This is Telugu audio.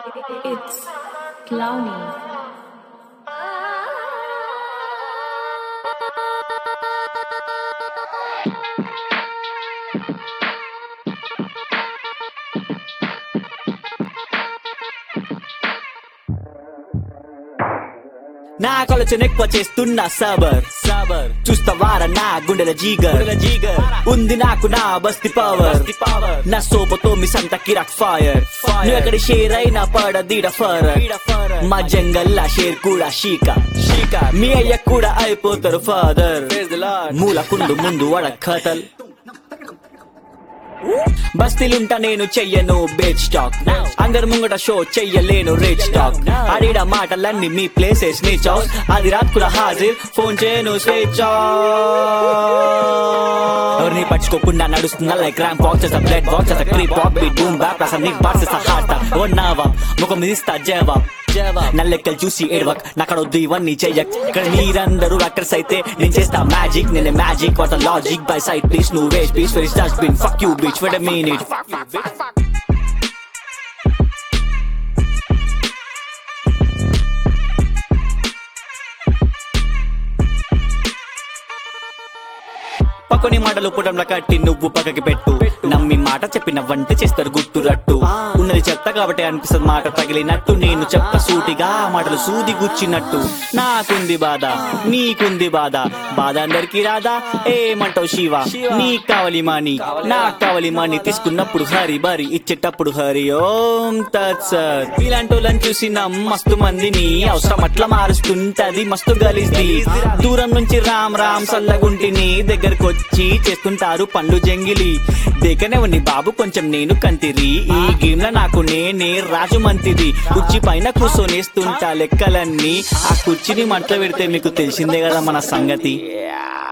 It's clowny. నా కొలచన ఎక్కువ చేస్తున్నా సబర్ సబర్ చూస్తావారా నా గుండెల జీగర్ జీగర్ ఉంది నాకు నా బస్తి పవర్ పవర్ నా సోపతో మీ సంత కిరాక్ ఫైర్ నువ్వు ఎక్కడ షేర్ అయినా పడదీడ ఫర్ మా జంగల్లా షేర్ కూడా షీక షీక మీ అయ్య కూడా అయిపోతారు ఫాదర్ మూలకుండు ముందు వడ కథల్ బస్తీలుంటా నేను చెయ్యను బేచ్ స్టాక్ అందరి ముంగట షో చెయ్యలేను రేట్ స్టాక్ ఆడిడ మాటలన్నీ మీ ప్లేసెస్ నీ చౌస్ అది రాత్కుల హాజర్ ఫోన్ చేయను స్వేచ్ఛ ఎవరిని పట్టుకోకుండా నడుస్తున్నా లైక్ ర్యాంప్ వాక్ చేసా బ్లడ్ వాక్ చేసా creep walk beat boom back plus నీకు బాట్ చేసా హార్ట్ ఓ నావా ముఖం మీద ఇస్తా జవాబ్ నల్లెక్కలు చూసి ఏడవక్ నాకడొద్దు ఇవన్నీ చెయ్యక్ ఇక్కడ మీరందరూ యాక్టర్స్ అయితే నేను చేస్తా మ్యాజిక్ నేను magic what logic by side please నువ్వు waste please very start been fuck you bitch wait minute పక్కని మాటలు పుటంలో కట్టి నువ్వు పక్కకి పెట్టు నమ్మి మాట చెప్పిన వంట చేస్తారు గుట్టు రట్టు ఉన్నది చెత్త కాబట్టి అనిపిస్తుంది మాట తగిలినట్టు నేను చెప్ప సూటిగా ఆ మాటలు సూది గుచ్చినట్టు నాకుంది బాధ నీకుంది బాధ బాధ అందరికి రాదా ఏమంటావు శివ నీకు కావాలి మాని నాకు కావాలి మాని తీసుకున్నప్పుడు హరి బరి ఇచ్చేటప్పుడు హరి ఓం తత్సత్ ఇలాంటి వాళ్ళని చూసిన మస్తు మందిని అవసరం అట్లా మారుస్తుంటది మస్తు గలిజ్ది దూరం నుంచి రామ్ రామ్ సల్లగుంటిని దగ్గరకు వచ్చి చేస్తుంటారు పండ్లు జంగిలి దేకనేవని బాబు కొంచెం నేను కంతిరి ఈ గేమ్ లో నాకు నేనే రాజు మంతిది కుర్చీ పైన కూర్చొనేస్తుంటా లెక్కలన్నీ ఆ కుర్చీని మంట పెడితే మీకు తెలిసిందే కదా మన సంగతి